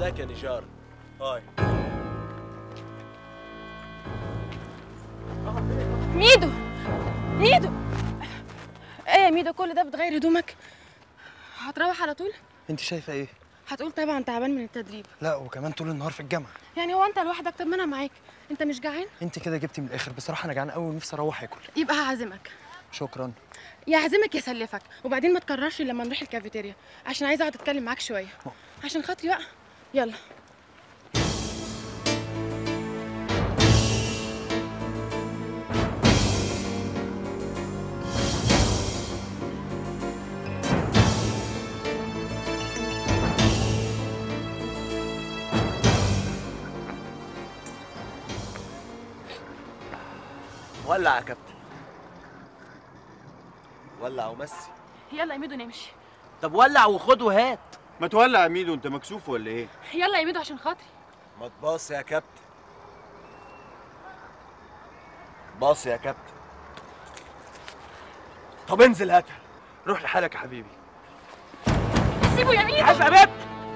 ازيك يا نجار هاي ميدو ميدو ايه يا ميدو كل ده بتغير هدومك هتروح على طول انت شايفه ايه هتقول طبعا تعبان من التدريب لا وكمان طول النهار في الجامعه يعني هو انت لوحدك طب ما انا معاك انت مش جعان انت كده جبتي من الاخر بصراحه انا جعان قوي ونفسي اروح اكل يبقى هعزمك شكرا يعزمك يسلفك وبعدين ما تكررش لما نروح الكافيتيريا عشان عايزه اقعد اتكلم معاك شويه عشان خاطري بقى يلا ولع يا كابتن ولع ومسي يلا يا ميدو نمشي طب ولع وخد وهات ما تولع يا ميدو انت مكسوف ولا ايه يلا يا ميدو عشان خاطري ما تباص يا كابتن باص يا كابتن طب انزل هاتها روح لحالك يا حبيبي سيبه يا ميدو عارف يا باب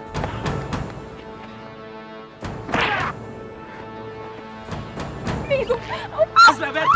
ميدو اسمع يا باب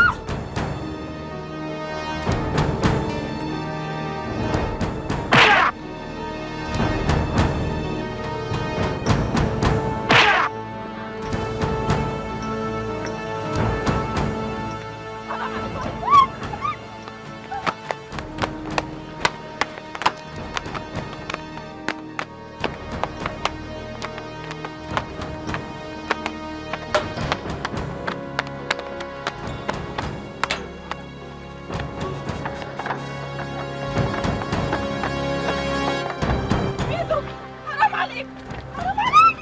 ميدو حرام عليك حرام عليك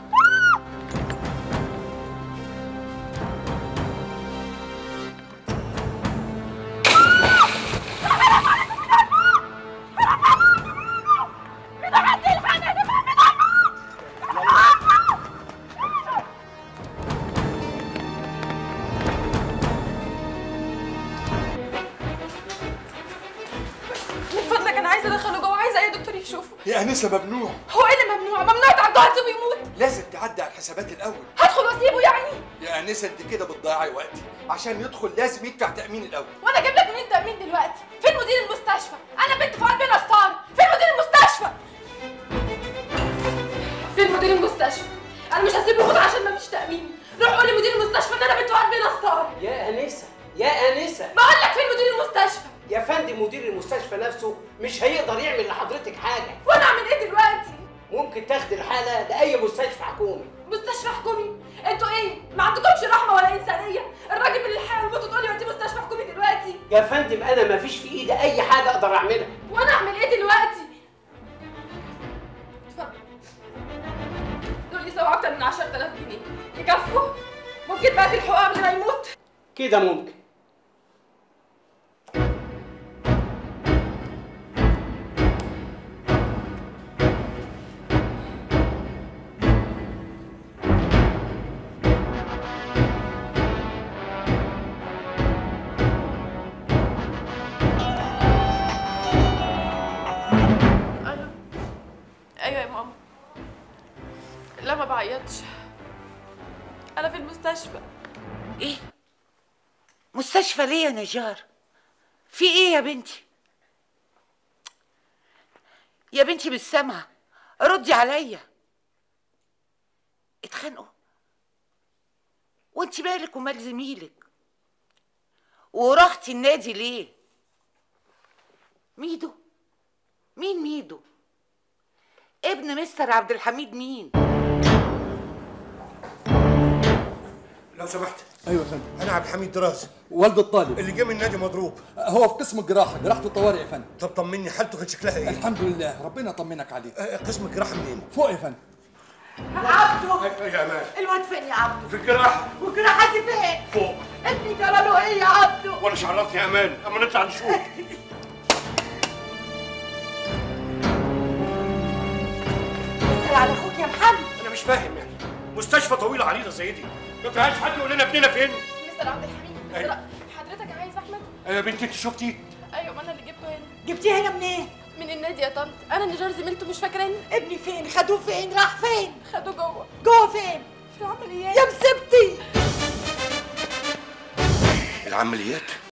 من فضلك انا عايزه ادخله جوه عايزه اي دكتور يشوفه يا انسه ممنوع هو ايه اللي ممنوع ممنوع تعدوا هتسيبه يموت لازم تعدي على الحسابات الاول هدخل واسيبه يعني يا انسه انت كده بتضيعي وقتي عشان يدخل لازم يدفع تامين الاول وانا اجيب لك منين تامين دلوقتي فين مدير المستشفى انا بنت فؤاد بن نصار فين مدير المستشفى فين مدير المستشفى انا مش هسيبه يموت عشان مفيش تامين روح قول لمدير المستشفى ان انا بنت فؤاد بن نصار يا انسه يا انسه بقول لك فين مدير المستشفى يا فندم مدير المستشفى نفسه مش هيقدر يعمل لحضرتك حاجه وانا اعمل ايه دلوقتي ممكن تاخدي الحاله لاي مستشفى حكومي مستشفى حكومي انتوا ايه ما عندكمش رحمه ولا انسانيه الراجل من الحياه والموت تقول لي ودي مستشفى حكومي دلوقتي يا فندم انا مفيش في ايدي اي حاجه اقدر اعملها وانا اعمل ايه دلوقتي اتفضل دول يساووا اكتر من 10000 جنيه يكفوا ممكن بقى تلحقوه قبل ما يموت كده ممكن ايوه ايوه يا ماما لا ما بعيطش انا في المستشفى ايه مستشفى ليه يا نجار في ايه يا بنتي يا بنتي مش سامعه ردي عليا اتخانقوا وانت مالك ومال زميلك ورحتي النادي ليه ميدو مين ميدو ابن مستر عبد الحميد مين لو سمحت ايوه يا فندم انا عبد الحميد دراز والد الطالب اللي جه من النادي مضروب هو في قسم الجراحه جراحه الطوارئ يا فندم طب طمني حالته كان شكلها ايه الحمد لله ربنا يطمنك عليه آه، قسم الجراحه منين فوق يا فندم عبده يا امان الواد فين يا عبده في الجراحه وجراحتي فين فوق ابني جرى له ايه يا عبده وانا شعرتني يا امان اما نطلع نشوف اسال على اخوك يا محمد انا مش فاهم يعني مستشفى طويله عريضه زي دي ما فيهاش حد يقول لنا ابننا فين مستر عبد الحميد أيوة. مستر حضرتك عايز احمد يا بنتي انت شفتي ايوه ما انا اللي جبته هنا جبتيه هنا منين من النادي يا طنط انا نجار زميلته مش فاكراني ابني فين خدوه فين راح فين خدوه جوه جوه فين في العمليات يا مسبتي العمليات